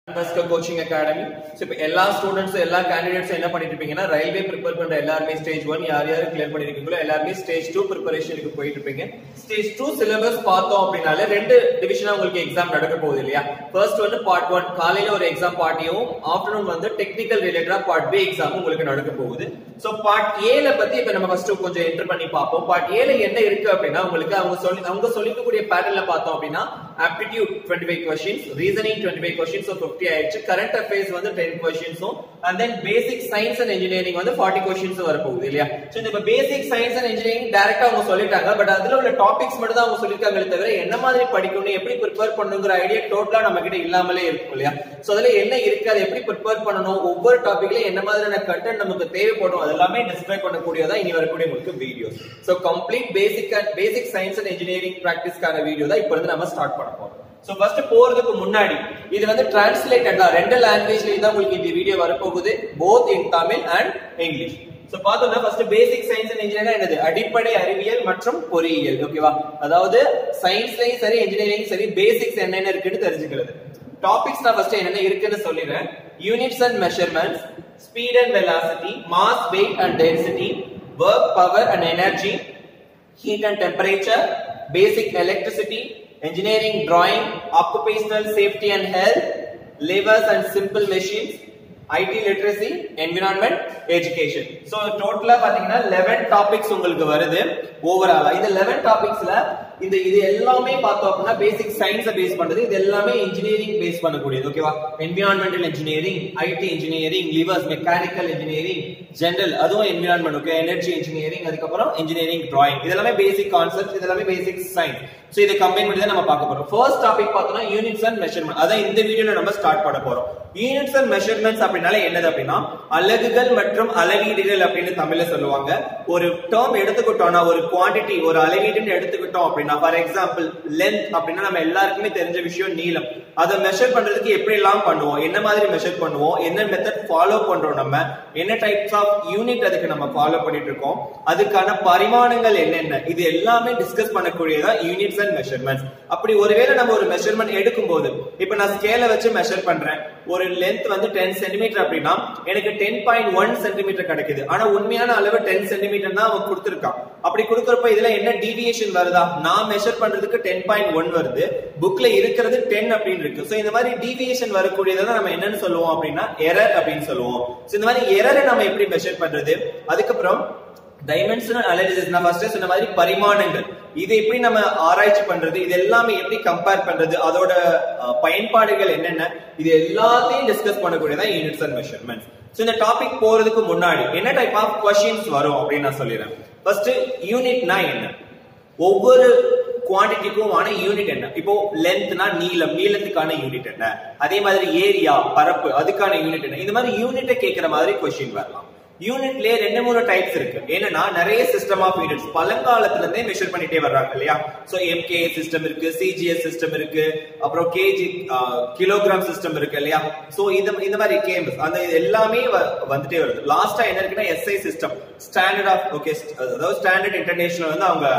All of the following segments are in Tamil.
அம்பஸ்கர் கோச்சிங் அகாடமி ஸோ இப்போ எல்லா ஸ்டூடெண்ட்ஸும் எல்லா கேண்டிடேட்ஸும் என்ன பண்ணிட்டு இருப்பீங்கன்னா ரயில்வே ப்ரிப்பேர் பண்ற எல்லாருமே ஸ்டேஜ் ஒன் யார் யார் கிளியர் பண்ணிருக்கீங்களோ எல்லாருமே ஸ்டேஜ் டூ ப்ரிப்பரேஷனுக்கு போயிட்டு இருப்பீங்க ஸ்டேஜ் டூ சிலபஸ் பார்த்தோம் அப்படின்னாலே ரெண்டு டிவிஷனா உங்களுக்கு எக்ஸாம் நடக்க போகுது இல்லையா ஃபர்ஸ்ட் வந்து பார்ட் ஒன் காலையில ஒரு எக்ஸாம் பார்ட்டியும் ஆஃப்டர்நூன் வந்து டெக்னிக்கல் ரிலேட்டடா பார்ட் பி எக்ஸாம் உங்களுக்கு நடக்க போகுது ஸோ பார்ட் ஏல பத்தி இப்போ நம்ம ஃபர்ஸ்ட் கொஞ்சம் என்டர் பண்ணி பார்ப்போம் பார்ட் ஏல என்ன இருக்கு அப்படின்னா உங்களுக்கு அவங்க சொல்லி அவங்க சொல்லிக்கக்கூடிய பேட்டர்ல பார்த்தோம் அப்படின்னா aptitude twenty five questions reasoning twenty five questions fifty ஆயிடுச்சு கரண்ட் அஃபேர்ஸ் வந்து டென் கொஸ்டின்ஸும் and then basic science and engineering வந்து ஃபார்ட்டி கொஸ்டின்ஸ் வரப்போகுது இல்லையா ஸோ இந்த பேசிக் சயின்ஸ் அண்ட் இன்ஜினியரிங் டேரக்டா அவங்க சொல்லிட்டாங்க பட் அதுல உள்ள டாபிக்ஸ் மட்டும் தான் அவங்க சொல்லிருக்காங்களே தவிர என்ன மாதிரி படிக்கணும் எப்படி ப்ரிப்பேர் பண்ணுங்கிற ஐடியா டோட்டலா நம்ம கிட்ட இல்லாமலே இருக்கும் இல்லையா ஸோ அதுல என்ன இருக்கு அதை எப்படி ப்ரிப்பேர் பண்ணணும் ஒவ்வொரு டாபிக்லயும் என்ன மாதிரியான கண்டென்ட் நமக்கு தேவைப்படும் அது எல்லாமே டிஸ்கிரைப் பண்ணக்கூடியதா இனி வரக்கூடிய உங்களுக்கு videos so complete basic basic science and engineering ப்ராக்டிஸ்க்கான வீடியோ தான் இப்போ வந்து நம்ம ஸ்டார்ட் பண்ண போறோம் சோ ஃபர்ஸ்ட் போறதுக்கு முன்னாடி இது வந்து டிரான்ஸ்லேட்டட் தான் ரெண்டு லாங்குவேஜ்ல தான் உங்களுக்கு இந்த வீடியோ வரப்போகுது both in Tamil and English so பார்த்தோம்னா first basic science and engineering என்னது அடிப்படை அறிவியல் மற்றும் பொறியியல் ஓகேவா அதாவது சயின்ஸ்லயும் சரி இன்ஜினியரிங் சரி பேசிக்ஸ் என்னென்ன இருக்குன்னு தெரிஞ்சுக்கிறது டாபிக்ஸ் நான் ஃபர்ஸ்ட் என்னென்ன இருக்குன்னு சொல்லிடுறேன் units and measurements speed and velocity mass weight and density work power and energy heat and temperature, basic electricity, engineering drawing, occupational safety and health, levers and simple machines, IT literacy, environment, education. So டோட்டலா பாத்தீங்கன்னா 11 டாபிக்ஸ் உங்களுக்கு வருது ஓவராலா இந்த 11 டாபிக்ஸ்ல இந்த இது எல்லாமே பார்த்தோம் அப்படின்னா பேசிக் சயின்ஸை பேஸ் பண்றது இது எல்லாமே இன்ஜினியரிங் பேஸ் பண்ணக்கூடியது ஓகேவா environmental engineering IT engineering levers mechanical engineering general அதுவும் என்விரான்மெண்ட் ஓகே எனர்ஜி இன்ஜினியரிங் அதுக்கப்புறம் இன்ஜினியரிங் டிராயிங் இதெல்லாமே பேசிக் கான்செப்ட் இதெல்லாமே பேசிக் சயின்ஸ் சோ இதை கம்பைன் பண்ணி தான் நம்ம பார்க்க போறோம் ஃபர்ஸ்ட் டாபிக் பார்த்தோம்னா யூனிட்ஸ் அண்ட் மெஷர்மெண்ட் அதான் இந்த வீடியோல நம்ம ஸ்டார்ட் பண்ண போறோம் யூனிட்ஸ் அண்ட் மெஷர்மெண்ட்ஸ் அப்படின்னாலே என்னது அப்படின்னா அலகுகள் மற்றும் அளவீடுகள் அப்படின்னு தமிழ்ல சொல்லுவாங்க ஒரு டேர்ம் எடுத்துக்கிட்டோம்னா ஒரு குவாண்டிட்டி ஒரு அளவீடுன்னு எடுத்துக்கிட்டோம் அப்படின்னா ஃபார் எக்ஸாம்பிள் லென்த் அப்படின்னா நம்ம எல்லாருக்குமே தெரிஞ்ச விஷயம் நீளம் அதை மெஷர் பண்றதுக்கு எப்படி எல்லாம் பண்ணுவோம் என்ன மாதிரி மெஷர் பண்ணுவோம் என்ன மெத்தட் ஃபாலோ பண்றோம் நம்ம என்ன டைப்ஸ் ஆஃப் யூனிட் அதுக்கு நம்ம ஃபாலோ பண்ணிட்டு இருக்கோம் அதுக்கான பரிமாணங்கள் என்னென்ன இது எல்லாமே டிஸ்கஸ் பண்ணக்கூடியதா யூனிட்ஸ் அண்ட் மெஷர்மெண்ட்ஸ் அப்படி ஒருவேளை நம்ம ஒரு மெஷர்மெண்ட் எடுக்கும்போது இப்ப நான் ஸ்கேல வச்சு மெஷர் பண்றேன் ஒரு லென்த் வந்து டென் சென்டிமீட்டர் அப்படின்னா எனக்கு டென் பாயிண்ட் ஒன் சென்டிமீட்டர் கிடைக்குது ஆனா உண்மையான அளவு டென் சென்டிமீட்டர் தான் அவன் கொடுத்திருக்கான் அப்படி கொடுக்கறப்ப இதுல என்ன டீவியேஷன் வருதா நான் மெஷர் பண்றதுக்கு டென் பாயிண்ட் ஒன் வருது புக்ல இருக்கிறது டென் அப்படின்னு இருக்கு சோ இந்த மாதிரி டீவியேஷன் வரக்கூடியதை தான் நம்ம என்னன்னு சொல்லுவோம் அப்படின்னா எரர் அப்படின்னு சொல்லுவோம் சோ இந்த மாதிரி எரரை நம்ம எப்படி மெஷர் பண்றது அதுக்கப்புறம் டைமென்ஷனல் அனாலிசிஸ் நான் ஃபர்ஸ்ட் சொன்ன மாதிரி பரிமாணங்கள் இது எப்படி நம்ம ஆராய்ச்சி பண்றது இது எல்லாமே எப்படி கம்பேர் பண்றது அதோட அஹ், பயன்பாடுகள் என்னென்ன இது எல்லாத்தையும் டிஸ்கஸ் பண்ணக்கூடியதான் யூனிட்ஸ் அண்ட் மெஷர்மெண்ட்ஸ் சோ இந்த டாபிக் போறதுக்கு முன்னாடி என்ன டைப் ஆஃப் கொஸ்டின்ஸ் வரும் அப்படின்னு நான் சொல்லிடுறேன் ஃபர்ஸ்ட் யூனிட்னா என்ன ஒவ்வொரு குவாண்டிட்டிக்கும் ஆன யூனிட் என்ன இப்போ லென்த்னா நீளம் நீளத்துக்கான யூனிட் என்ன அதே மாதிரி ஏரியா பரப்பு அதுக்கான யூனிட் என்ன இந்த மாதிரி யூனிட்டை கேட்கிற மாதிரி கொஸ்டின் வரலாம் யூனிட்லயே ரெண்டு மூணு டைப்ஸ் இருக்கு என்னன்னா நிறைய சிஸ்டம் ஆஃப் யூனிட்ஸ் பழங்காலத்துல இருந்தே மெஷர் பண்ணிட்டே வர்றாங்க இல்லையா சோ எம்கே சிஸ்டம் இருக்கு சிஜிஎஸ் சிஸ்டம் இருக்கு அப்புறம் கேஜி கிலோகிராம் சிஸ்டம் இருக்கு இல்லையா சோ இந்த இந்த மாதிரி கேம்ஸ் அந்த இது எல்லாமே வ- வந்துட்டே வருது லாஸ்டா என்ன இருக்குன்னா SI system standard of okay அதாவது ஸ்டாண்டர்ட் இன்டர்நேஷனல் வந்து அவங்க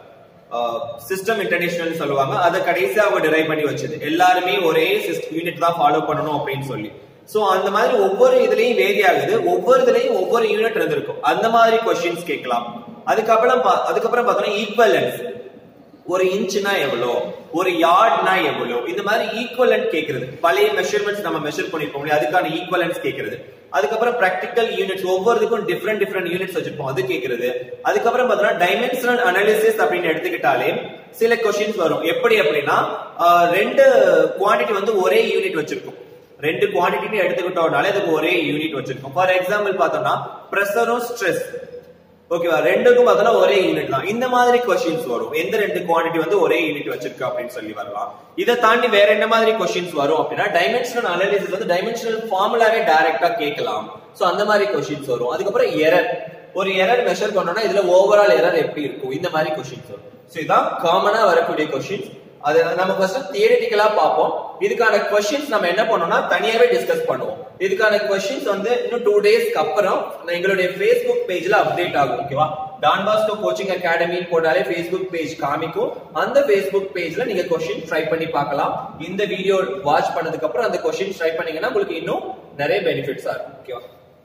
சிஸ்டம் இன்டர்நேஷனல் சொல்லுவாங்க அதை கடைசியா அவங்க டிரைவ் பண்ணி வச்சது எல்லாருமே ஒரே யூனிட் தான் ஃபாலோ பண்ணணும் அப்படின்னு சொல்லி சோ அந்த மாதிரி ஒவ்வொரு இதுலயும் வேரி ஆகுது ஒவ்வொரு இதுலயும் ஒவ்வொரு யூனிட் இருந்திருக்கும் அந்த மாதிரி கொஸ்டின்ஸ் கேட்கலாம் அதுக்கப்புறம் பா- அதுக்கப்புறம் பார்த்தோம்னா ஈக்குவலன்ஸ் ஒரு இன்ச்னா எவ்வளோ ஒரு யார்ட்னா எவ்வளோ இந்த மாதிரி ஈக்குவலன்ட் கேக்குறது பழைய மெஷர்மெண்ட்ஸ் நம்ம மெஷர் பண்ணிருப்போம் இல்லையா அதுக்கான ஈக்குவலன்ஸ் கேக்குறது அதுக்கப்புறம் பிராக்டிக்கல் யூனிட்ஸ் ஒவ்வொருத்துக்கும் டிஃப்ரெண்ட் டிஃப்ரெண்ட் யூனிட்ஸ் வச்சிருப்போம் அது கேக்குறது அதுக்கப்புறம் பார்த்தோம்னா டைமென்ஷனல் அனாலிசிஸ் அப்படின்னு எடுத்துக்கிட்டாலே சில கொஸ்டின்ஸ் வரும் எப்படி அப்படின்னா ஆஹ், ரெண்டு குவாண்டிட்டி வந்து ஒரே யூனிட் வச்சிருக்கும் ரெண்டு குவாண்டிட்டின்னு எடுத்துக்கிட்டோம்னாலே அதுக்கு ஒரே யூனிட் வச்சிருக்கோம் ஃபார் எக்ஸாம்பிள் பார்த்தோம்னா ப்ரெஷரும் ஸ்ட்ரெஸ் ஓகேவா ரெண்டுக்கும் பார்த்தோம்னா ஒரே யூனிட் தான் இந்த மாதிரி கொஸ்டின்ஸ் வரும் எந்த ரெண்டு குவாண்டிட்டி வந்து ஒரே யூனிட் வச்சிருக்கு அப்படின்னு சொல்லி வரலாம் இதை தாண்டி வேற என்ன மாதிரி கொஸ்டின்ஸ் வரும் அப்படின்னா டைமென்ஷனல் அனாலிசிஸ் வந்து டைமென்ஷனல் ஃபார்முலாவே டைரக்டா கேட்கலாம் சோ அந்த மாதிரி கொஸ்டின்ஸ் வரும் அதுக்கப்புறம் எரர் ஒரு எரர் மெஷர் பண்ணோம்னா இதுல ஓவரால் எரர் எப்படி இருக்கும் இந்த மாதிரி கொஸ்டின்ஸ் வரும் சோ இதான் காமனா வரக்கூடிய கொஸ்டின்ஸ் அது நம்ம ஃபர்ஸ்ட் தியரிட்டிக்கலா பார்ப்போம் இதுக்கான கொஸ்டின்ஸ் நம்ம என்ன பண்ணோம்னா தனியாவே டிஸ்கஸ் பண்ணுவோம் இதுக்கான கொஸ்டின்ஸ் வந்து இன்னும் டூ டேஸ்க்கு அப்புறம் நான் எங்களுடைய ஃபேஸ்புக் பேஜ்ல அப்டேட் ஆகும் ஓகேவா டான் பாஸ்கோ கோச்சிங் அகாடமி போட்டாலே ஃபேஸ்புக் பேஜ் காமிக்கும் அந்த ஃபேஸ்புக் பேஜ்ல நீங்க கொஸ்டின் ட்ரை பண்ணி பார்க்கலாம் இந்த வீடியோ வாட்ச் பண்ணதுக்கு அப்புறம் அந்த கொஸ்டின் ட்ரை பண்ணீங்கன்னா உங்களுக்கு இன்னும் நிறைய பெனிஃபிட்ஸா இருக்கும் ஓகேவா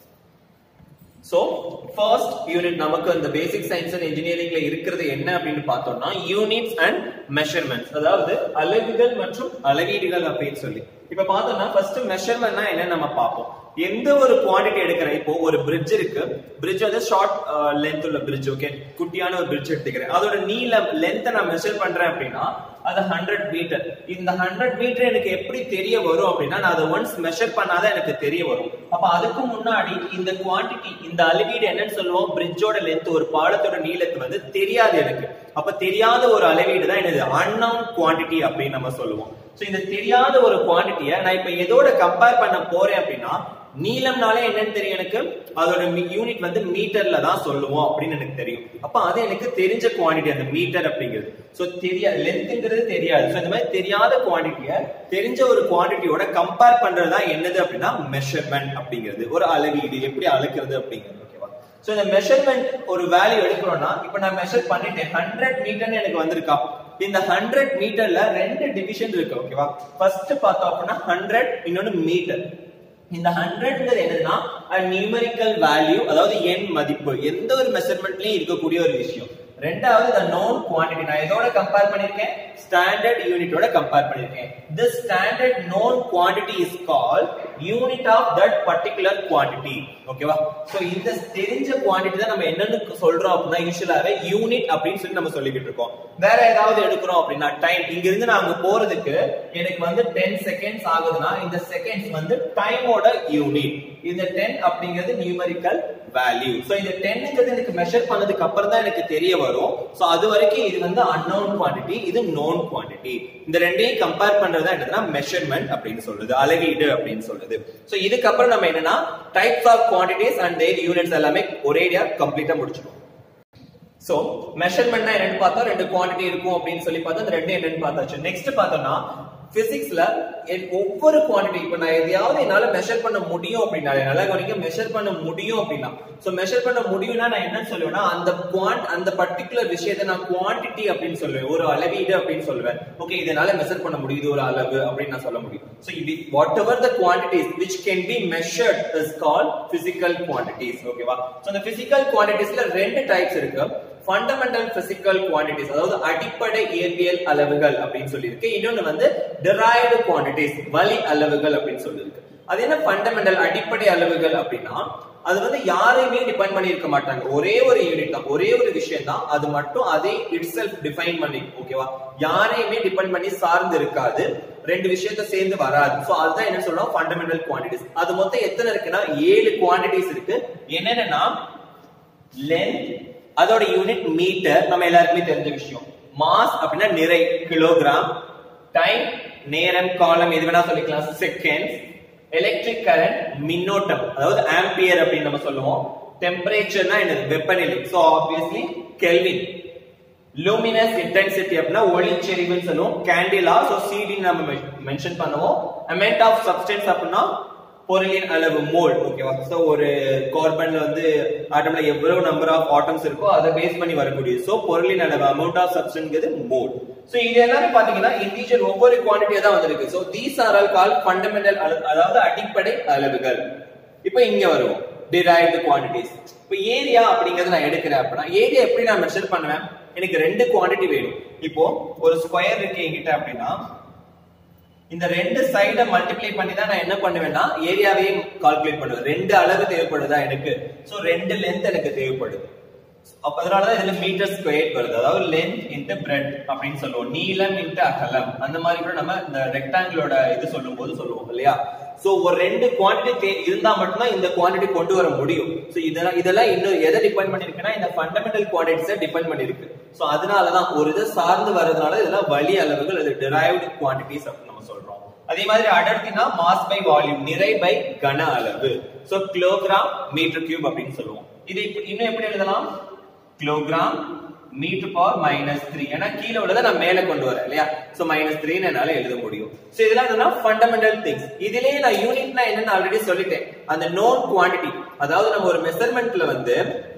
சோ ஃபர்ஸ்ட் யூனிட் நமக்கு அந்த பேசிக் சயின்ஸ் அண்ட் இன்ஜினியரிங்ல இருக்கிறது என்ன அப்படின்னு பார்த்தோம்னா யூனிட்ஸ் அண்ட் மெஷர்மெண்ட்ஸ் அதாவது அலகுகள் மற்றும் அளவீடுகள் அப்படின்னு சொல்லி இப்ப பார்த்தோம்னா ஃபர்ஸ்ட் மெஷர்மெண்ட்னா என்ன நம்ம பார்ப்போம் எந்த ஒரு குவாண்டிட்டி எடுக்கிறேன் இப்போ ஒரு பிரிட்ஜ் இருக்கு பிரிட்ஜ் வந்து ஷார்ட் லென்த் உள்ள பிரிட்ஜ் ஓகே குட்டியான ஒரு பிரிட்ஜ் எடுத்துக்கிறேன் அதோட நீளம் லென்த்தை நான் மெஷர் பண்றேன் அப்படின்னா அது ஹண்ட்ரட் மீட்டர் இந்த ஹண்ட்ரட் மீட்டர் எனக்கு எப்படி தெரிய வரும் அப்படின்னா நான் அதை ஒன்ஸ் மெஷர் பண்ணாதான் எனக்கு தெரிய வரும் அப்ப அதுக்கு முன்னாடி இந்த குவாண்டிட்டி இந்த அளவீடு என்னன்னு சொல்லுவோம் பிரிட்ஜோட லென்த் ஒரு பாலத்தோட நீளத்து வந்து தெரியாது எனக்கு அப்ப தெரியாத ஒரு அளவீடு தான் என்னது அன்னவுன் குவாண்டிட்டி அப்படின்னு நம்ம சொல்லுவோம் சோ இந்த தெரியாத ஒரு குவாண்டிட்டியை நான் இப்ப எதோட கம்பேர் பண்ண போறேன் அப்படின்னா நீளம்னாலே என்னன்னு தெரியும் எனக்கு அதோட யூனிட் வந்து மீட்டர்ல தான் சொல்லுவோம் அப்படின்னு எனக்கு தெரியும் அப்ப அது எனக்கு தெரிஞ்ச குவாண்டிட்டி அந்த மீட்டர் அப்படிங்கிறது சோ தெரியாது லென்த்ங்கிறது தெரியாது சோ இந்த மாதிரி தெரியாத குவாண்டிட்டிய தெரிஞ்ச ஒரு குவாண்டிட்டியோட கம்பேர் பண்றதா என்னது அப்படின்னா மெஷர்மெண்ட் அப்படிங்கிறது ஒரு அளவீடு எப்படி அளக்கிறது அப்படிங்கிறது ஓகேவா சோ இந்த மெஷர்மெண்ட் ஒரு வேல்யூ எடுக்கிறோம்னா இப்போ நான் மெஷர் பண்ணிட்டேன் ஹண்ட்ரட் மீட்டர்னு எனக்கு வந்திருக்கா இந்த ஹண்ட்ரட் மீட்டர்ல ரெண்டு டிவிஷன் இருக்கு ஓகேவா ஃபர்ஸ்ட் பார்த்தோம் அப்படின்னா ஹண்ட்ரட் இன்னொன்னு மீட்டர் இந்த ஹண்ட்ரட்ங்கிறது என்னதுன்னா நியூமரிக்கல் வேல்யூ அதாவது எண் மதிப்பு எந்த ஒரு மெஷர்மெண்ட்லயும் இருக்கக்கூடிய ஒரு விஷயம் ரெண்டாவது the known quantity நான் எதோட கம்பேர் பண்ணிருக்கேன் ஸ்டாண்டர்ட் யூனிட்டோட கம்பேர் பண்ணிருக்கேன் this standard known quantity is called unit of that particular quantity ஓகேவா சோ இந்த தெரிஞ்ச குவாண்டிட்டி தான் நம்ம என்னன்னு சொல்றோம் அப்படின்னா யூஷுவலாவே யூனிட் அப்படின்னு சொல்லி நம்ம சொல்லிக்கிட்டு இருக்கோம் வேற ஏதாவது எடுக்கிறோம் அப்படின்னா டைம் இங்க இருந்து நான் அங்க போறதுக்கு எனக்கு வந்து 10 செகண்ட்ஸ் ஆகுதுன்னா இந்த செகண்ட்ஸ் வந்து டைமோட யூனிட் இந்த 10 அப்படிங்கிறது நியூமரிக்கல் வேல்யூ சோ இந்த 10ங்கிறது எனக்கு மெஷர் பண்ணதுக்கு அப்புறம் தான் எனக்கு தெரிய வரும் சோ அது வரைக்கும் இது வந்து அன்னோன் குவாண்டிட்டி இது நோன் குவாண்டிட்டி இந்த ரெண்டையும் கம்பேர் பண்றது என்னதுன்னா மெஷர்மெண்ட் அப்படின்னு சொல்றது அளவீடு அப்படின்னு சொல்றது சோ இதுக்கப்புறம் நம்ம என்னன்னா types of quantities and their units எல்லாமே ஒரேடியா கம்ப்ளீட்டா முடிச்சிடுவோம் சோ மெஷர்மெண்ட்னா என்னன்னு பார்த்தா ரெண்டு குவாண்டிட்டி இருக்கும் அப்படின்னு சொல்லி பார்த்தா அந்த ரெண்டு என்னன்னு பார்த்தாச்சு நெக்ஸ்ட் பார்த்தோம்னா பிசிக்ஸ்ல ஒவ்வொரு குவாண்டிட்டி இப்ப நான் எதையாவது என்னால மெஷர் பண்ண முடியும் அப்படின்னா நல்லா கவனிக்க மெஷர் பண்ண முடியும் அப்படின்னா சோ மெஷர் பண்ண முடியும்னா நான் என்ன சொல்லுவேன்னா அந்த குவாண்ட் அந்த பர்டிகுலர் விஷயத்தை நான் குவாண்டிட்டி அப்படின்னு சொல்லுவேன் ஒரு அளவீடு அப்படின்னு சொல்லுவேன் ஓகே இதனால மெஷர் பண்ண முடியுது ஒரு அளவு அப்படின்னு நான் சொல்ல முடியும் சோ இது whatever the quantities which can be measured is call physical quantities ஓகேவா சோ அந்த பிசிக்கல் குவாண்டிட்டிஸ்ல ரெண்டு டைப்ஸ் இருக்கு ஃபண்டமெண்டல் பிசிக்கல் குவாண்டிட்டிஸ் அதாவது அடிப்படை இயற்பியல் அளவுகள் அப்படின்னு சொல்லியிருக்கு இன்னொன்னு வந்து டிரைவ்டு குவாண்டிட்டிஸ் வழி அளவுகள் அப்படின்னு சொல்லியிருக்கு அது என்ன ஃபண்டமெண்டல் அடிப்படை அளவுகள் அப்படின்னா அது வந்து யாரையுமே டிபெண்ட் பண்ணி இருக்க மாட்டாங்க ஒரே ஒரு யூனிட் தான் ஒரே ஒரு விஷயம் தான் அது மட்டும் அதை இட் செல்ஃப் டிஃபைன் பண்ணி ஓகேவா யாரையுமே டிபெண்ட் பண்ணி சார்ந்து இருக்காது ரெண்டு விஷயத்த சேர்ந்து வராது சோ அதுதான் என்ன சொல்றோம் ஃபண்டமெண்டல் குவாண்டிட்டிஸ் அது மொத்தம் எத்தனை இருக்குன்னா ஏழு குவாண்டிட்டிஸ் இருக்கு என்னென்னா லென்த் அதோட யூனிட் மீட்டர் நம்ம எல்லாருக்குமே தெரிஞ்ச விஷயம் மாஸ் அப்படின்னா நிறை கிலோகிராம் டைம் நேரம் காலம் எது வேணா சொல்லிக்கலாம் செகண்ட்ஸ் எலக்ட்ரிக் கரண்ட் மின்னோட்டம் அதாவது ஆம்பியர் அப்படின்னு நம்ம சொல்லுவோம் டெம்பரேச்சர்னா என்னது வெப்பநிலை so obviously kelvin luminous intensity அப்படின்னா ஒளிச்செறிவுன்னு சொல்லுவோம் கேண்டிலா சோ சிடி நம்ம மென்ஷன் பண்ணுவோம் அமெண்ட் ஆஃப் சப்ஸ்டன்ஸ் அப்படின்னா பொருளின் அளவு மோல் ஓகேவா சோ ஒரு கார்பன்ல வந்து ஆட்டம்ல எவ்வளவு நம்பர் ஆஃப் ஆட்டம்ஸ் இருக்கோ அதை பேஸ் பண்ணி வரக்கூடிய சோ பொருளின் அளவு அமௌண்ட் ஆஃப் சப்ஸ்டன்ஸ்ங்கிறது மோல் சோ இது எல்லாமே பாத்தீங்கன்னா இண்டிவிஜுவல் ஒவ்வொரு குவாண்டிட்டியா தான் வந்திருக்கு so these are all call fundamental அதாவது அடிப்படை அளவுகள் இப்போ இங்க வருவோம் டிரைவ்டு குவாண்டிட்டிஸ் இப்போ ஏரியா அப்படிங்கறது நான் எடுக்கிறேன் அப்படின்னா ஏரியா எப்படி நான் மெஷர் பண்ணுவேன் எனக்கு ரெண்டு குவாண்டிட்டி வேணும் இப்போ ஒரு ஸ்கொயர் இருக்கு என்கிட்ட அப்படின்னா இந்த ரெண்டு சைட மல்டிப்ளை பண்ணி தான் நான் என்ன பண்ணுவேன்னா ஏரியாவையும் கால்குலேட் பண்ணுவேன் ரெண்டு அளவு தேவைப்படுதா எனக்கு சோ ரெண்டு லென்த் எனக்கு தேவைப்படுது அப்ப அதனாலதான் இதுல மீட்டர் ஸ்கொயர் வருது அதாவது லென்த் இன்ட்டு பிரெட் அப்படின்னு சொல்லுவோம் நீளம் இன்ட்டு அகலம் அந்த மாதிரி கூட நம்ம இந்த ரெக்டாங்கிளோட இது சொல்லும் போது சொல்லுவோம் இல்லையா சோ ஒரு ரெண்டு குவான்டிட்டி இருந்தா மட்டும்தான் இந்த குவான்டிட்டி கொண்டு வர முடியும் சோ இதெல்லாம் இதெல்லாம் இன்னும் எதை டிபெண்ட் பண்ணிருக்குன்னா இந்த ஃபண்டமெண்டல் குவான்டிட்டிஸை டிபெண்ட் பண்ணிருக்கு சோ அதனாலதான் ஒரு இதை சார்ந்து வர்றதுனால இதெல்லாம் வழி அளவுகள் அது டிரைவ்டு குவான்டிட்டிஸ் அப்படின்னு நம்ம சொல்றோம் அதே மாதிரி அடர்த்தினா மாஸ் பை வால்யூம் நிறை பை கன அளவு சோ கிலோகிராம் மீட்டர் கியூப் அப்படின்னு சொல்லுவோம் இது இப்ப- இன்னும் எப்படி எழுதலாம் kilogram metre power minus three ஏன்னா கீழே உள்ளதை நான் மேல கொண்டு வரேன் இல்லையா சோ மைனஸ் த்ரீன்னு என்னால எழுத முடியும் சோ இதெல்லாம் என்னன்னா ஃபண்டமெண்டல் திங்ஸ் இதுலயே நான் யூனிட்னா என்னன்னு ஆல்ரெடி சொல்லிட்டேன் அந்த நோன் குவாண்டிட்டி அதாவது நம்ம ஒரு மெஷர்மெண்ட்ல வந்து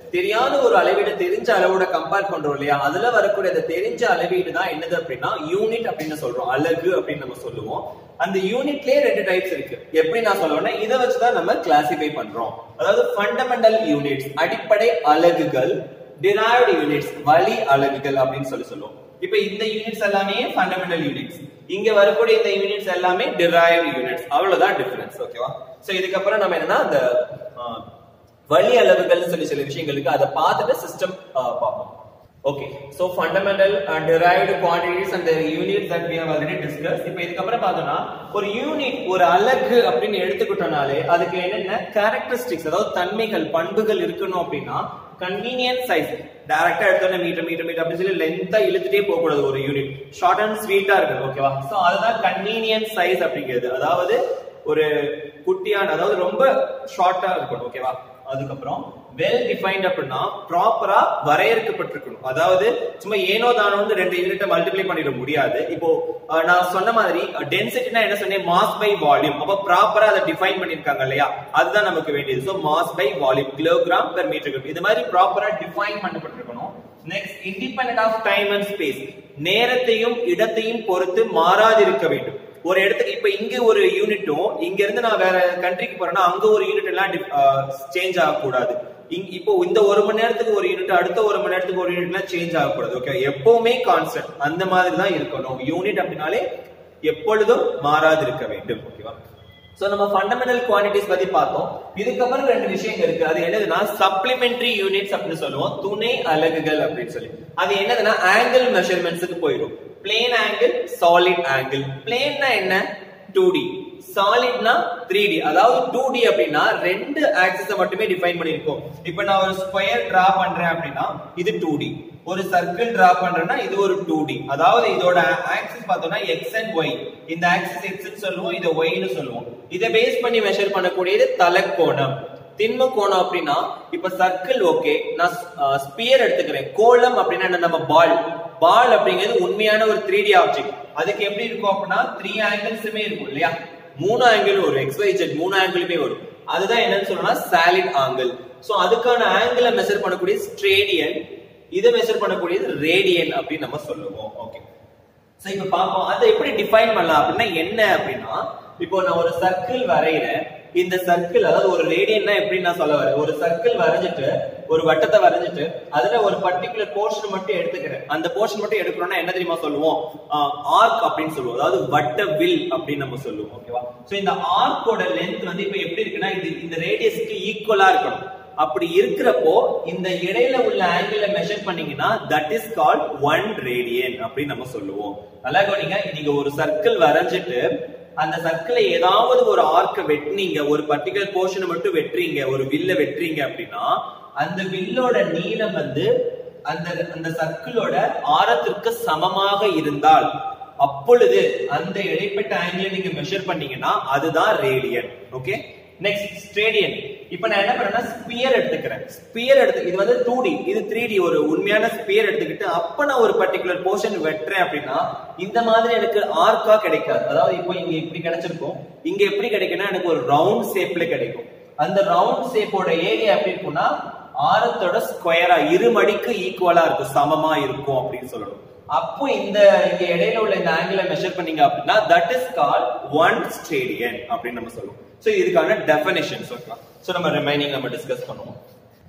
தெரியாத ஒரு அளவீடு தெரிஞ்ச அளவோட கம்பேர் பண்றோம் இல்லையா அதுல வரக்கூடிய அந்த தெரிஞ்ச அளவீடு தான் என்னது அப்படின்னா யூனிட் அப்படின்னு சொல்றோம் அலகு அப்படின்னு நம்ம சொல்லுவோம் அந்த யூனிட்லயே ரெண்டு டைப்ஸ் இருக்கு எப்படி நான் சொல்லுவேன்னா இதை வச்சுதான் நம்ம கிளாசிஃபை பண்றோம் அதாவது ஃபண்டமெண்டல் யூனிட்ஸ் அடிப்படை அலகுகள் டிரைவ்டு யூனிட்ஸ் வழி அலகுகள் அப்படின்னு சொல்லி சொல்லுவோம் இப்ப இந்த யூனிட்ஸ் எல்லாமே ஃபண்டமெண்டல் யூனிட்ஸ் இங்க வரக்கூடிய இந்த யூனிட்ஸ் எல்லாமே டிரைவ்டு யூனிட்ஸ் அவ்வளவுதான் டிஃபரன்ஸ் ஓகேவா சோ இதுக்கப்புறம் நம்ம என்னன்னா அந்த ஆஹ், வழி அளவுகள் சொல்லி சில விஷயங்களுக்கு அதை பார்த்துட்டு சிஸ்டம் பார்ப்போம் okay so fundamental and derived quantities and the units that we have already discussed இப்போ இதுக்கப்புறம் பார்த்தோம்னா ஒரு யூனிட் ஒரு அலகு அப்படின்னு எடுத்துக்கிட்டோம்னாலே அதுக்கு என்னென்ன கேரக்டரிஸ்டிக்ஸ் அதாவது தன்மைகள் பண்புகள் இருக்கணும் அப்படின்னா கன்வீனியன்ட் சைஸ் டைரக்டா எடுத்தோன்னே மீட்டர் மீட்டர் மீட்டர் அப்படின்னு சொல்லி லென்த்தா இழுத்துட்டே போக கூடாது ஒரு யூனிட் ஷார்ட் அண்ட் ஸ்வீட்டா இருக்கு ஓகேவா சோ அதுதான் கன்வீனியன்ட் சைஸ் அப்படிங்கிறது அதாவது ஒரு குட்டியான அதாவது ரொம்ப ஷார்ட்டா இருக்கணும் ஓகேவா அதுக்கப்புறம் வெல் டிஃபைன்ட் அப்படின்னா ப்ராப்பரா வரையறுக்கப்பட்டிருக்கணும் அதாவது சும்மா ஏனோ தானோன்னு ரெண்டு யூனிட்டை மல்டிப்ளை பண்ணிட முடியாது இப்போ அஹ், நான் சொன்ன மாதிரி டென்சிட்டினா என்ன சொன்னேன் மாஸ் பை வால்யூம் அப்ப ப்ராப்பரா அதை டிஃபைன் பண்ணிருக்காங்க இல்லையா அதுதான் நமக்கு வேண்டியது so mass by volume kilogram per metre cube இது மாதிரி ப்ராப்பரா டிஃபைன் பண்ணப்பட்டிருக்கணும் next independent of time and space நேரத்தையும் இடத்தையும் பொறுத்து மாறாதிருக்க வேண்டும் ஒரு இடத்துக்கு இப்ப இங்க ஒரு யூனிட்டும் இங்க இருந்து நான் வேற கண்ட்ரிக்கு போறேன்னா அங்க ஒரு யூனிட் எல்லாம் சேஞ்ச் ஆகக்கூடாது இங்க இப்போ இந்த ஒரு மணி நேரத்துக்கு ஒரு யூனிட் அடுத்த ஒரு மணி நேரத்துக்கு ஒரு யூனிட்லாம் சேஞ்ச் ஆகக்கூடாது ஓகே எப்பவுமே கான்ஸ்டன்ட் அந்த மாதிரி தான் இருக்கணும் யூனிட் அப்படின்னாலே எப்பொழுதும் மாறாது இருக்க வேண்டும் ஓகேவா சோ நம்ம ஃபண்டமெண்டல் குவான்டிட்டிஸ் பத்தி பார்த்தோம் இதுக்கப்புறம் ரெண்டு விஷயங்கள் இருக்கு அது என்னதுன்னா சப்ளிமெண்டரி யூனிட்ஸ் அப்படின்னு சொல்லுவோம் துணை அலகுகள் அப்படின்னு சொல்லி அது என்னதுன்னா ஆங்கிள் மெஷர்மெண்ட்ஸுக்கு போயிடும் பிளேன் ஆங்கிள் சாலிட் ஆங்கிள் பிளேன்னா என்ன டூ டி சாலிட்னா த்ரீ டி அதாவது டூ டி அப்படின்னா ரெண்டு ஆக்சிஸ மட்டுமே டிஃபைன் பண்ணிருக்கோம் இப்போ நான் ஒரு ஸ்கொயர் டிரா பண்றேன் அப்படின்னா இது டூ டி ஒரு சர்க்கிள் டிரா பண்றேன்னா இது ஒரு டூ டி அதாவது இதோட ஆக்சிஸ் பார்த்தோம்னா எக்ஸ் அண்ட் ஒய் இந்த ஆக்சிஸ் எக்ஸ் சொல்லுவோம் இதை ஒய்னு சொல்லுவோம் இதை பேஸ் பண்ணி மெஷர் பண்ணக்கூடியது தலக்கோணம் திண்ம கோணம் அப்படின்னா இப்ப சர்க்கிள் ஓகே நான் ஸ்பியர் எடுத்துக்கிறேன் கோலம் அப்படின்னா என்ன நம்ம பால் பால் அப்படிங்கிறது உண்மையான ஒரு த்ரீ டி ஆப்ஜெக்ட் அதுக்கு எப்படி இருக்கும் அப்படின்னா த்ரீ ஆங்கிள்ஸுமே இருக்கும் இல்லையா மூணு ஆங்கிள் வரும் எக்ஸ் ஒய் ஜெட் மூணு ஆங்கிளுமே வரும் அதுதான் என்னன்னு சொல்லணும்னா சாலிட் ஆங்கிள் சோ அதுக்கான ஆங்கிளை மெஷர் பண்ணக்கூடிய ஸ்ட்ரேடியன் இதை மெஷர் பண்ணக்கூடியது ரேடியன் அப்படின்னு நம்ம சொல்லுவோம் ஓகே சோ இப்ப பாப்போம் அதை எப்படி டிஃபைன் பண்ணலாம் அப்படின்னா என்ன அப்படின்னா இப்போ நான் ஒரு சர்க்கிள் வரைகிறேன் இந்த சர்க்கிள் அதாவது ஒரு ரேடியன்னா எப்படி நான் சொல்ல வரேன் ஒரு சர்க்கிள் வரைஞ்சிட்டு ஒரு வட்டத்தை வரைஞ்சிட்டு அதுல ஒரு பர்டிகுலர் போர்ஷன் மட்டும் எடுத்துக்கிறேன் அந்த போர்ஷன் மட்டும் எடுக்கிறோம்னா என்ன தெரியுமா சொல்லுவோம் ஆர்க் அப்படின்னு சொல்லுவோம் அதாவது வட்ட வில் அப்படின்னு நம்ம சொல்லுவோம் ஓகேவா சோ இந்த ஆர்க்கோட லென்த் வந்து இப்ப எப்படி இருக்குன்னா இது இந்த ரேடியஸ்க்கு ஈக்குவலா இருக்கணும் அப்படி இருக்கிறப்போ இந்த இடையில உள்ள ஆங்கிள் மெஷர் பண்ணீங்கன்னா that is called one radian அப்படின்னு நம்ம சொல்லுவோம் நல்லா கவனிங்க நீங்க ஒரு சர்க்கிள் வரைஞ்சிட்டு அந்த சர்க்கிளை ஏதாவது ஒரு ஆர்க்க வெட்டினீங்க ஒரு பர்டிகுலர் போர்ஷனை மட்டும் வெட்டுறீங்க ஒரு வில்ல வெட்டுறீங்க அப்படின்னா அந்த வில்லோட நீளம் வந்து அந்த அந்த சர்க்கிளோட ஆரத்திற்கு சமமாக இருந்தால் அப்பொழுது அந்த இடைப்பட்ட ஆங்கிளை நீங்க மெஷர் பண்ணீங்கன்னா அதுதான் ரேடியன் ஓகே நெக்ஸ்ட் ஸ்ட்ரேடியன் இப்போ நான் என்ன பண்ணேன்னா ஸ்பியர் எடுத்துக்கிறேன் ஸ்பியர் எடுத்து இது வந்து டூ டி இது த்ரீ டி ஒரு உண்மையான ஸ்பியர் எடுத்துக்கிட்டு அப்ப நான் ஒரு பர்டிகுலர் போர்ஷன் வெட்டுறேன் அப்படின்னா இந்த மாதிரி எனக்கு ஆர்க்கா கிடைக்காது அதாவது இப்போ இங்க இப்படி கிடைச்சிருக்கும் இங்க எப்படி கிடைக்கும்னா எனக்கு ஒரு ரவுண்ட் ஷேப்ல கிடைக்கும் அந்த ரவுண்ட் ஷேப்போட ஏரியா எப்படி இருக்கும்னா ஆரத்தோட ஸ்கொயரா இரு மடிக்கு ஈக்குவலா இருக்கும் சமமா இருக்கும் அப்படின்னு சொல்லணும் அப்போ இந்த இங்க இடையில உள்ள இந்த ஆங்கிளை மெஷர் பண்ணீங்க அப்படின்னா that is call one steradian அப்படின்னு நம்ம சொல்லுவோம் சோ இதுக்கான டெஃபினேஷன்ஸ் ஓகேவா சோ நம்ம ரிமைனிங் நம்ம டிஸ்கஸ் பண்ணுவோம்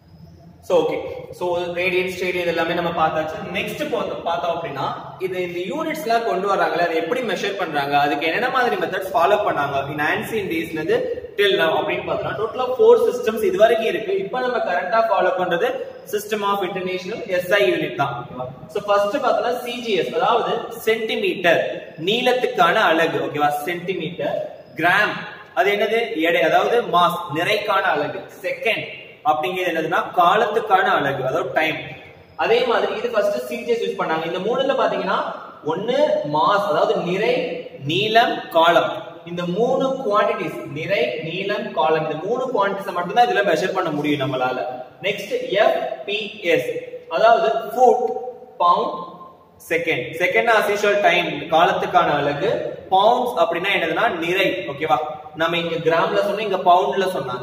so okay so radian steradian எல்லாமே நம்ம பார்த்தாச்சு நெக்ஸ்ட் பார்த்தோம் அப்படின்னா இது இந்த யூனிட்ஸ் எல்லாம் கொண்டு வராங்களே அதை எப்படி மெஷர் பண்றாங்க அதுக்கு என்னென்ன மாதிரி மெத்தட்ஸ் ஃபாலோ பண்ணாங்க இன் ஆன்சியன் டேஸ்ல இருந்து டில் நவ் அப்படின்னு பார்த்தோம்னா டோட்டலா ஃபோர் சிஸ்டம்ஸ் இது வரைக்கும் இருக்கு இப்போ நம்ம கரண்டா ஃபாலோ பண்றது system of international SI unit தான் சோ ஃபர்ஸ்ட் பார்த்தோம்னா சிஜிஎஸ் அதாவது சென்டிமீட்டர் நீளத்துக்கான அலகு ஓகேவா சென்டிமீட்டர் கிராம் அது என்னது எடை அதாவது மாஸ் நிறைக்கான அலகு செகண்ட் அப்படிங்கிறது என்னதுன்னா காலத்துக்கான அலகு அதாவது டைம் அதே மாதிரி இது ஃபர்ஸ்ட் சிஜிஎஸ் யூஸ் பண்ணாங்க இந்த மூணுல பாத்தீங்கன்னா ஒன்னு மாஸ் அதாவது நிறை நீளம் காலம் இந்த மூணு குவாண்டிட்டிஸ் நிறை நீளம் காலம் இந்த மூணு குவாண்டிட்டிஸ் மட்டும் தான் இதுல மெஷர் பண்ண முடியும் நம்மளால நெக்ஸ்ட் எஃப்பிஎஸ் அதாவது foot pound second second as usual time காலத்துக்கான அலகு பவுண்ட்ஸ் அப்படின்னா என்னதுன்னா நிறை ஓகேவா நம்ம இங்க கிராம்ல சொன்னோம் இங்க பவுண்ட்ல சொன்னாங்க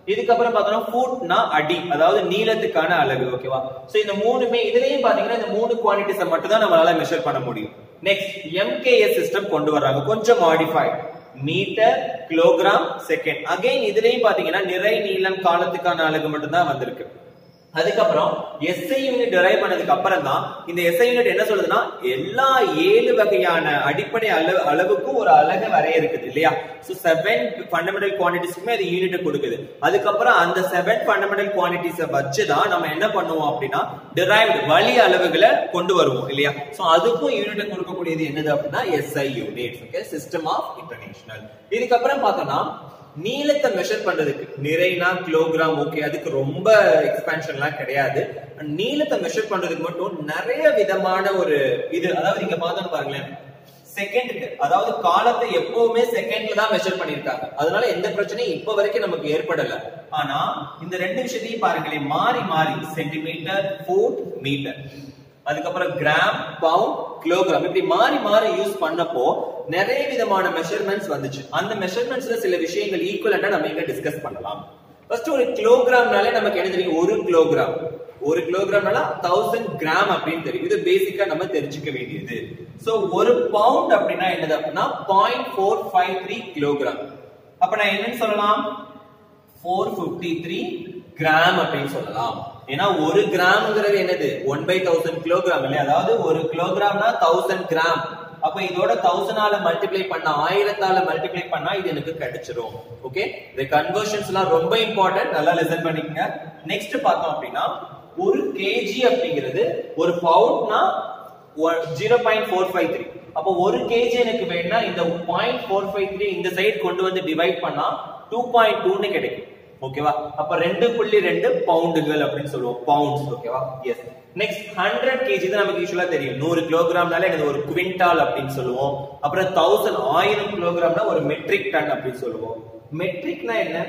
இதுக்கப்புறம் பார்த்தோம்னா ஃபுட்னா அடி அதாவது நீளத்துக்கான அலகு ஓகேவா சோ இந்த மூணுமே இதுலயும் பாத்தீங்கன்னா இந்த மூணு குவான்டிட்டிஸை மட்டும் தான் நம்மளால மெஷர் பண்ண முடியும் நெக்ஸ்ட் எம்கேஎஸ் சிஸ்டம் கொண்டு வர்றாங்க கொஞ்சம் modified metre kilogram second again இதுலயும் பாத்தீங்கன்னா நிறை நீளம் காலத்துக்கான அலகு மட்டும் தான் வந்திருக்கு அதுக்கப்புறம் எஸ்ஐ யூனிட் டிரைவ் பண்ணதுக்கு அப்புறம் தான் இந்த எஸ்ஐ யூனிட் என்ன சொல்லுதுன்னா எல்லா ஏழு வகையான அடிப்படை அளவு அளவுக்கும் ஒரு அலகு வரையறுக்குது இல்லையா சோ செவன் ஃபண்டமெண்டல் குவான்டிட்டிஸ்க்குமே அது யூனிட் கொடுக்குது அதுக்கப்புறம் அந்த செவன் ஃபண்டமெண்டல் குவான்டிட்டிஸ வச்சு தான் நம்ம என்ன பண்ணுவோம் அப்படின்னா டிரைவ்டு வழி அளவுகளை கொண்டு வருவோம் இல்லையா சோ அதுக்கும் யூனிட் கொடுக்கக்கூடியது என்னது அப்படின்னா SI unit okay system of international இதுக்கப்புறம் பார்த்தோம்னா நீளத்தை மெஷர் பண்றதுக்கு நிறைனா கிலோகிராம் ஓகே அதுக்கு ரொம்ப எக்ஸ்பான்ஷன்லாம் கிடையாது நீளத்தை மெஷர் பண்றதுக்கு மட்டும் நிறைய விதமான ஒரு இது அதாவது இங்க பார்த்தோம்னு பாருங்களேன் செகண்டுக்கு அதாவது காலத்தை எப்பவுமே செகண்ட்ல தான் மெஷர் பண்ணிருக்காங்க அதனால எந்த பிரச்சனையும் இப்ப வரைக்கும் நமக்கு ஏற்படல ஆனா இந்த ரெண்டு விஷயத்தையும் பாருங்களேன் மாறி மாறி சென்டிமீட்டர் ஃபுட் மீட்டர் அதுக்கப்புறம் கிராம் பவுண்ட் கிலோகிராம் இப்படி மாறி மாறி யூஸ் பண்ணப்போ நிறைய விதமான மெஷர்மெண்ட்ஸ் வந்துச்சு அந்த மெஷர்மெண்ட்ஸ்ல சில விஷயங்கள் ஈக்குவலண்டா நம்ம இங்க டிஸ்கஸ் பண்ணலாம் ஃபர்ஸ்ட் ஒரு கிலோகிராம்னாலே நமக்கு என்ன தெரியும் ஒரு கிலோகிராம் ஒரு கிலோகிராம்னால தௌசண்ட் கிராம் அப்படின்னு தெரியும் இது பேசிக்கா நம்ம தெரிஞ்சுக்க வேண்டியது சோ ஒரு பவுண்ட் அப்படின்னா என்னது அப்படின்னா point four five three kilogram அப்ப நான் என்னன்னு சொல்லலாம் ஃபோர் பிப்டி த்ரீ கிராம் அப்படின்னு சொல்லலாம் ஏன்னா ஒரு கிராம்ங்கிறது என்னது ஒன் பை தௌசண்ட் கிலோகிராம் இல்லையா அதாவது ஒரு கிலோகிராம்னா தௌசண்ட் கிராம் அப்ப இதோட தௌசண்டால மல்டிப்ளை பண்ணா ஆயிரத்தால மல்டிப்ளை பண்ணா இது எனக்கு கிடைச்சிரும் ஓகே இந்த கன்வர்ஷன்ஸ் எல்லாம் ரொம்ப இம்பார்ட்டன்ட் நல்லா லிசன் பண்ணிக்கங்க நெக்ஸ்ட் பார்த்தோம் அப்படின்னா ஒரு கேஜி அப்படிங்கிறது ஒரு பவுண்ட்னா zero point four five three அப்போ ஒரு கேஜி எனக்கு வேணும்னா இந்த பாயிண்ட் ஃபோர் ஃபைவ் த்ரீ இந்த சைடு கொண்டு வந்து டிவைட் பண்ணா டூ பாயிண்ட் டூன்னு கிடைக்கும் ஓகேவா அப்ப ரெண்டு புள்ளி ரெண்டு பவுண்டுகள் அப்படின்னு சொல்லுவோம் பவுண்ட்ஸ் ஓகேவா எஸ் நெக்ஸ்ட் ஹண்ட்ரட் கேஜி தான் நமக்கு யூஸ்வலா தெரியும் நூறு கிலோகிராம்னால எனக்கு ஒரு குவிண்டால் அப்படின்னு சொல்லுவோம் அப்புறம் தௌசண்ட் ஆயிரம் கிலோகிராம்னா ஒரு மெட்ரிக் டன் அப்படின்னு சொல்லுவோம் மெட்ரிக்னா என்ன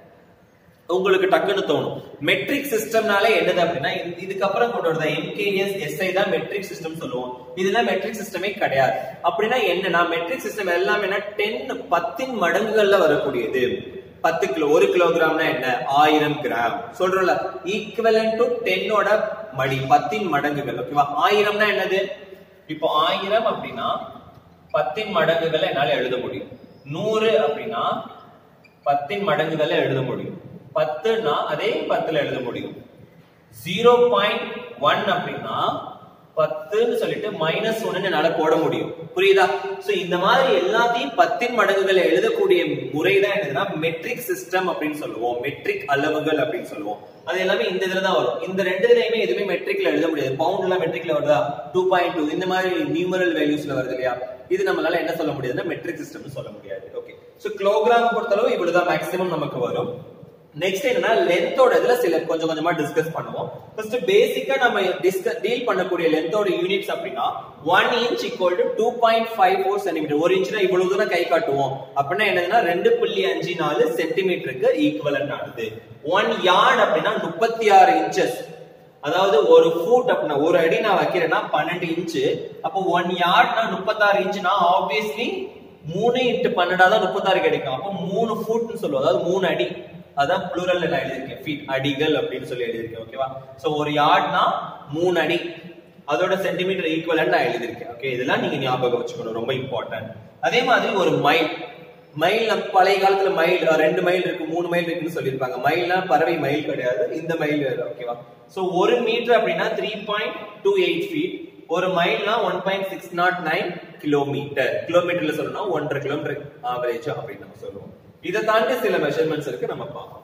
உங்களுக்கு டக்குன்னு தோணும் மெட்ரிக் சிஸ்டம்னாலே என்னது அப்படின்னா இது- இதுக்கப்புறம் கொண்டு வரதா எம்கேஎஸ் எஸ்ஐ தான் மெட்ரிக் சிஸ்டம் சொல்லுவோம் இதெல்லாம் மெட்ரிக் சிஸ்டமே கிடையாது அப்படின்னா என்னன்னா மெட்ரிக் சிஸ்டம் எல்லாமே என்ன டென் பத்தின் மடங்குகள்ல வரக்கூடியது பத்து கிலோ ஒரு கிலோகிராம்னா என்ன ஆயிரம் கிராம் சொல்றோம்ல ஈக்குவலன் டு டென்னோட மடி பத்தின் மடங்குகள் ஓகேவா ஆயிரம்னா என்னது இப்போ ஆயிரம் அப்படின்னா பத்தின் மடங்குகளை என்னால எழுத முடியும் நூறு அப்படின்னா பத்தின் மடங்குகளை எழுத முடியும் பத்துனா அதே பத்துல எழுத முடியும் ஜீரோ பாயிண்ட் ஒன் அப்படின்னா பத்துன்னு சொல்லிட்டு மைனஸ் ஒன்னு என்னால போட முடியும் புரியுதா சோ இந்த மாதிரி எல்லாத்தையும் பத்தின் மடங்குகளை எழுதக்கூடிய முறை தான் என்னதுன்னா மெட்ரிக் சிஸ்டம் அப்படின்னு சொல்லுவோம் மெட்ரிக் அளவுகள் அப்படின்னு சொல்லுவோம் அது எல்லாமே இந்த இதுல தான் வரும் இந்த ரெண்டு இதுலயுமே எதுவுமே மெட்ரிக்ல எழுத முடியாது பவுண்ட்ல மெட்ரிக்ல வருதா டூ பாயிண்ட் டூ இந்த மாதிரி நியூமரல் வேல்யூஸ்ல வருது இல்லையா இது நம்மளால என்ன சொல்ல முடியாதுன்னா மெட்ரிக் சிஸ்டம்னு சொல்ல முடியாது ஓகே சோ கிலோகிராம் பொறுத்தளவு இவ்வளவுதான் மேக்ஸிமம் நமக்கு வரும் நெக்ஸ்ட் என்னன்னா லென்த்தோட இதுல சில கொஞ்சம் கொஞ்சமா டிஸ்கஸ் பண்ணுவோம் ஃபர்ஸ்ட் பேசிக்கா நம்ம டிஸ்கஸ் டீல் பண்ணக்கூடிய லென்த்தோட யூனிட்ஸ் அப்படின்னா one inch equal to two point five four centimetre ஒரு இன்ச்னா இவ்வளவு தூரம் கை காட்டுவோம் அப்படின்னா என்னதுன்னா ரெண்டு புள்ளி அஞ்சு நாலு சென்டிமீட்டருக்கு ஈக்குவலன்ட் ஆனது ஒன் யார்ட் அப்படின்னா முப்பத்தி ஆறு இன்ச்சஸ் அதாவது ஒரு ஃபுட் அப்படின்னா ஒரு அடி நான் வைக்கிறேன்னா பன்னெண்டு இன்ச்சு அப்போ ஒன் யார்ட்னா முப்பத்தாறு இன்ச்சுனா ஆப்வியஸ்லி மூணு இன்ட்டு பன்னெண்டா தான் முப்பத்தாறு கிடைக்கும் அப்போ மூணு ஃபுட்னு சொல்லுவோம் அதாவது மூணு அடி அதான் ப்ளூரல்ல நான் எழுதியிருக்கேன் ஃபீட் அடிகள் அப்படின்னு சொல்லி எழுதியிருக்கேன் ஓகேவா சோ ஒரு யார்ட்னா மூணு அடி அதோட சென்டிமீட்டர் ஈக்குவலன்ட் நான் எழுதியிருக்கேன் ஓகே இதெல்லாம் நீங்க ஞாபகம் வச்சுக்கணும் ரொம்ப இம்பார்ட்டன்ட் அதே மாதிரி ஒரு மைல் மைல் நம்ம பழைய காலத்துல மைல் அஹ், ரெண்டு மைல் இருக்கு மூணு மைல் இருக்குன்னு சொல்லியிருப்பாங்க மைல்னா பறவை மைல் கிடையாது இந்த மைல் வேற ஓகேவா சோ ஒரு மீட்டர் அப்படின்னா three point two eight feet ஒரு மைல்னா one point six naught nine kilometre கிலோமீட்டர்ல சொல்லணும்னா ஒன்றரை கிலோமீட்டர் ஆவரேஜ் அப்படின்னு நம்ம சொல்லுவோம் இதை தாண்டி சில மெஷர்மெண்ட்ஸ் இருக்கு நம்ம பார்ப்போம்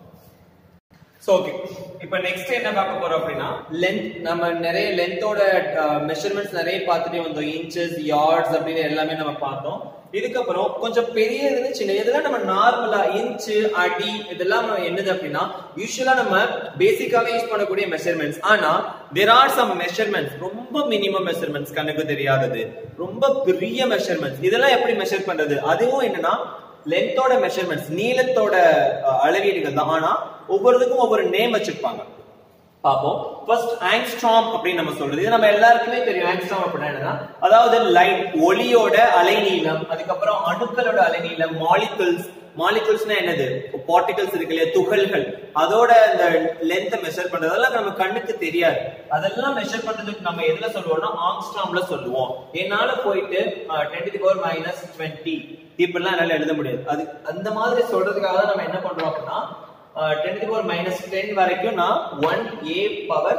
சோ ஓகே இப்போ நெக்ஸ்ட் என்ன பார்க்க போறோம் அப்படின்னா லென்த் நம்ம நிறைய லென்த்தோட மெஷர்மெண்ட்ஸ் நிறைய பார்த்துட்டே வந்தோம் இன்ச்சஸ் யார்ட்ஸ் அப்படின்னு எல்லாமே நம்ம பார்த்தோம் இதுக்கப்புறம் கொஞ்சம் பெரிய இது சின்ன இதெல்லாம் நம்ம நார்மலா இன்ச்சு அடி இதெல்லாம் நம்ம என்னது அப்படின்னா யூஸ்வலா நம்ம பேசிக்காவே யூஸ் பண்ணக்கூடிய மெஷர்மெண்ட்ஸ் ஆனா தேர் ஆர் சம் மெஷர்மெண்ட்ஸ் ரொம்ப மினிமம் மெஷர்மெண்ட்ஸ் கண்ணுக்கு தெரியாதது ரொம்ப பெரிய மெஷர்மெண்ட்ஸ் இதெல்லாம் எப்படி மெஷர் பண்றது அதுவும் என்னன்னா லென்த்தோட மெஷர்மெண்ட்ஸ் நீளத்தோட அஹ், அளவீடுகள் தான் ஆனா ஒவ்வொருத்துக்கும் ஒவ்வொரு நேம் வச்சிருப்பாங்க பாப்போம் ஃபர்ஸ்ட் ஆங்ஸ்ட்ராம் அப்படின்னு நம்ம சொல்றது இது நம்ம எல்லாருக்குமே தெரியும் ஆங்ஸ்ட்ராம் அப்படின்னா என்னன்னா அதாவது லைட் ஒளியோட அலைநீளம் அதுக்கப்புறம் அணுக்களோட அலைநீளம் மாலிகுல்ஸ் மாலிகுல்ஸ்னா என்னது பார்ட்டிகல்ஸ் இருக்கு இல்லையா துகள்கள் அதோட இந்த லென்த்தை மெஷர் பண்றது அதெல்லாம் நம்ம கண்ணுக்கு தெரியாது அதெல்லாம் மெஷர் பண்றதுக்கு நம்ம எதுல சொல்லுவோம்னா ஆங்ஸ்ட்ராம்ல சொல்லுவோம் என்னால போயிட்டு ten to power minus twenty இப்படிலாம் என்னால எழுத முடியாது அது அந்த மாதிரி சொல்றதுக்காக தான் நம்ம என்ன பண்றோம் அப்படின்னா ten to power minus ten வரைக்கும் நான் one A power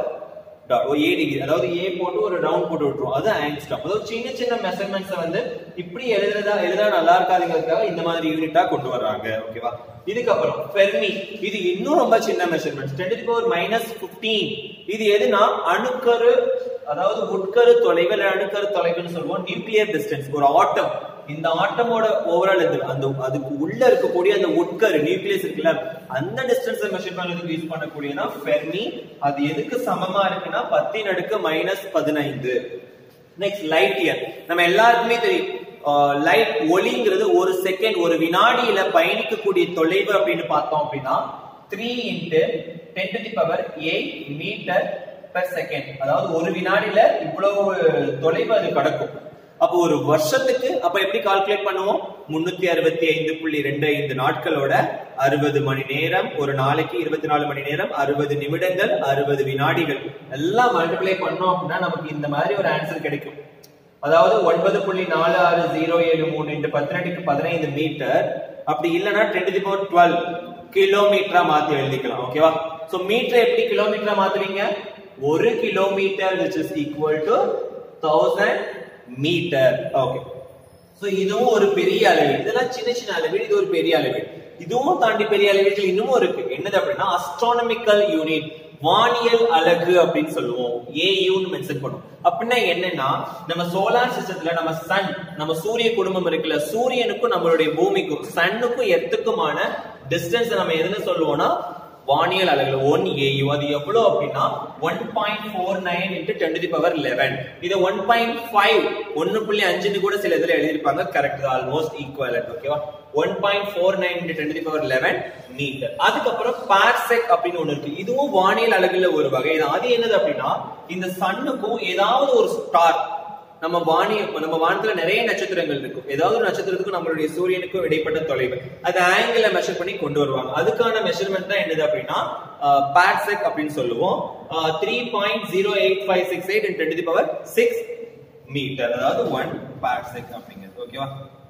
A degree அதாவது ஏ போட்டு ஒரு ரவுண்ட் போட்டு விட்டுருவோம் அது ஆங்ஸ்டாம் அதாவது சின்ன சின்ன மெஷர்மெண்ட்ஸ் வந்து இப்படி எழுதுறதா எழுதா நல்லா இருக்காதுங்கிறதுக்காக இந்த மாதிரி யூனிட்டா கொண்டு வர்றாங்க ஓகேவா இதுக்கப்புறம் ஃபெர்மி இது இன்னும் ரொம்ப சின்ன measurements ten to power minus fifteen இது எதுனா அணுக்கரு அதாவது உட்கரு தொலைவு இல்ல அணுக்கரு தொலைவுன்னு சொல்லுவோம் நியூக்ளியர் டிஸ்டன்ஸ் ஒரு ஆட்டம் இந்த ஆட்டமோட ஓவரால் இது அந்த அதுக்கு உள்ள இருக்கக்கூடிய அந்த உட்கரு நியூக்ளியஸ் இருக்குல்ல அந்த டிஸ்டன்ஸை மெஷர் பண்றதுக்கு யூஸ் பண்ணக்கூடியனா ஃபெர்மி அது எதுக்கு சமமா இருக்குன்னா பத்தின் அடுக்கு மைனஸ் பதினைந்து நெக்ஸ்ட் லைட் இயர் நம்ம எல்லாருக்குமே தெரியும் லைட் ஒளிங்கிறது ஒரு செகண்ட் ஒரு வினாடியில பயணிக்கக்கூடிய தொலைவு அப்படின்னு பார்த்தோம் அப்படின்னா three into ten to the power eight metre per second அதாவது ஒரு வினாடியில இவ்வளவு தொலைவு அது கடக்கும் அப்போ ஒரு வருஷத்துக்கு அப்ப எப்படி கால்குலேட் பண்ணுவோம் முன்னூத்தி அறுபத்தி ஐந்து புள்ளி ரெண்டு ஐந்து நாட்களோட அறுபது மணி நேரம் ஒரு நாளைக்கு இருபத்தி நாலு மணி நேரம் அறுபது நிமிடங்கள் அறுபது வினாடிகள் எல்லாம் மல்டிப்ளை பண்ணோம் அப்படின்னா நமக்கு இந்த மாதிரி ஒரு ஆன்சர் கிடைக்கும் அதாவது ஒன்பது புள்ளி நாலு ஆறு ஜீரோ ஏழு மூணு இன்ட்டு பத்தினெட்டுக்கு பதினைந்து மீட்டர் அப்படி இல்லைன்னா டென் டு பவர் டுவெல் கிலோமீட்டரா மாத்தி எழுதிக்கலாம் ஓகேவா சோ மீட்டர் எப்படி கிலோமீட்டரா மாத்துறீங்க ஒரு kilometre which is equal to thousand metre okay so இதுவும் ஒரு பெரிய அளவீடு இதெல்லாம் சின்ன சின்ன அளவீடு இது ஒரு பெரிய அளவீடு இதுவும் தாண்டி பெரிய அளவீடுகள் இன்னமும் இருக்கு என்னது அப்படின்னா அஸ்ட்ரானமிக்கல் யூனிட் வானியல் அலகு அப்படின்னு சொல்லுவோம் ஏயுன்னு மென்ஷன் பண்ணும் அப்படின்னா என்னன்னா நம்ம சோலார் சிஸ்டத்துல நம்ம சன் நம்ம சூரிய குடும்பம் இருக்குல்ல சூரியனுக்கும் நம்மளுடைய பூமிக்கும் சன்னுக்கும் எர்த்துக்குமான டிஸ்டன்ஸ் நம்ம எதுன்னு சொல்லுவோம்னா வானியல் அலகுல ஒன் ஏயு அது எவ்வளவு அப்படின்னா one point four nine into ten the power eleven இது ஒன் பாயிண்ட் ஃபைவ் ஒன்னு புள்ளி அஞ்சுன்னு கூட சில இதுல எழுதியிருப்பாங்க கரெக்ட் ஆல்மோஸ்ட் ஈக்குவல் ஓகேவா one point four nine into ten the power eleven metre அதுக்கப்புறம் பார்செக் அப்படின்னு ஒண்ணு இருக்கு இதுவும் வானியல் அலகுல ஒரு வகை தான் அது என்னது அப்படின்னா இந்த சன்னுக்கும் ஏதாவது ஒரு ஸ்டார் நம்ம வானி நம்ம வானத்துல நிறைய நட்சத்திரங்கள் இருக்கும் ஏதாவது ஒரு நட்சத்திரத்துக்கும் நம்மளுடைய சூரியனுக்கும் இடைப்பட்ட தொலைவு அது ஆங்கிள் மெஷர் பண்ணி கொண்டு வருவாங்க அதுக்கான மெஷர்மெண்ட் தான் என்னது அப்படின்னா பார்செக் அப்படின்னு சொல்லுவோம் three point zero eight five six eight ten to power six metre அதாவது ஒன் பார்செக் அப்படிங்கிறது ஓகேவா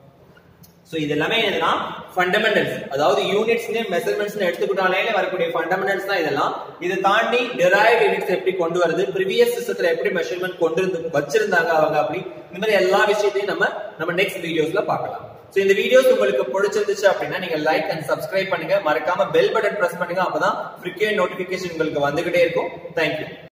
சோ இது எல்லாமே என்னன்னா ஃபண்டமெண்டல்ஸ் அதாவது யூனிட்ஸ் மெஷர்மெண்ட்ஸ் எடுத்துக்கிட்டாலே வரக்கூடிய ஃபண்டமெண்டல்ஸ் தான் இதெல்லாம் இதை தாண்டி டெரைவ் யூனிட்ஸ் எப்படி கொண்டு வருது ப்ரீவியஸ் சிஸ்டத்துல எப்படி மெஷர்மெண்ட் கொண்டு இருந்து வச்சிருந்தாங்க அவங்க அப்படி இந்த மாதிரி எல்லா விஷயத்தையும் நம்ம நம்ம நெக்ஸ்ட் வீடியோஸ்ல பார்க்கலாம் சோ இந்த வீடியோஸ் உங்களுக்கு பிடிச்சிருந்துச்சு அப்படின்னா நீங்க லைக் அண்ட் சப்ஸ்கிரைப் பண்ணுங்க மறக்காம பெல் பட்டன் பிரஸ் பண்ணுங்க அப்பதான் ஃப்ரீக்வெண்ட் நோட்டிபிகேஷன் உங்களுக்கு வந்துகிட்டே இருக்கும் தேங்க்யூ